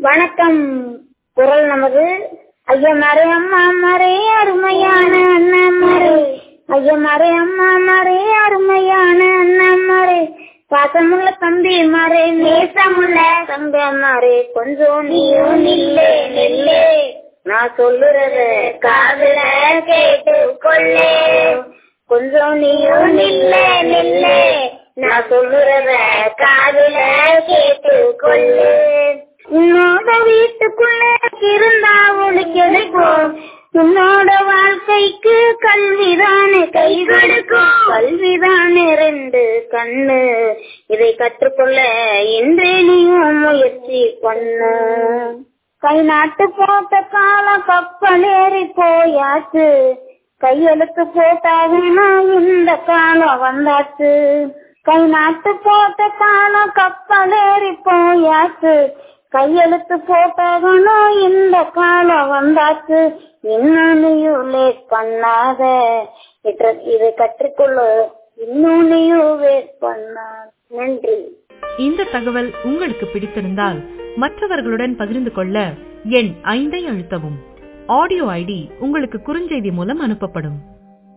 வணக்கம் குரல் நமது ஐயமாரே அம்மா மாரே அருமையான அண்ணாமாரே ஐயமாரே அம்மா மாரே அருமையான அண்ணாமாரே பாசமுள்ள தம்பி மாரே நேசமுள்ள தம்பி அம்மாரே கொஞ்சம் நீயும் நில்லே நில்லே நான் சொல்லுறத காதுல கேட்டு கொள்ளே கொஞ்சம் நீயும் நில்லே நில்லே நான் சொல்லுறத காதுல கேட்டு கொள்ளு உன்னோட வீட்டுக்குள்ள இருந்தா உனக்கு கிடைக்கும் உன்னோட வாழ்க்கைக்கு கல்விதானே கை கொடுக்கும் கல்விதானே ரெண்டு கண்ணு இதை கற்றுக்கொள்ள இன்றே நீயும் முயற்சி பண்ணு கை நாட்டு போட்ட காலம் கப்பலேறி போயாச்சு கையெழுத்து போட்டாங்கன்னா இந்த காலம் வந்தாச்சு கை நாட்டு போட்ட காலம் கப்பலேறி போயாச்சு கையெழுத்து போட்டாங்கன்னா இந்த காலம் வந்தாச்சு இன்னும் நீயும் லேட் பண்ணாத இதை கற்றுக்கொள்ள இன்னும் நீயும் வேட் பண்ணாத நன்றி இந்த தகவல் உங்களுக்கு பிடித்திருந்தால் மற்றவர்களுடன் பகிர்ந்து கொள்ள எண் ஐந்தை அழுத்தவும் ஆடியோ ஐடி உங்களுக்கு குறுஞ்செய்தி மூலம் அனுப்பப்படும்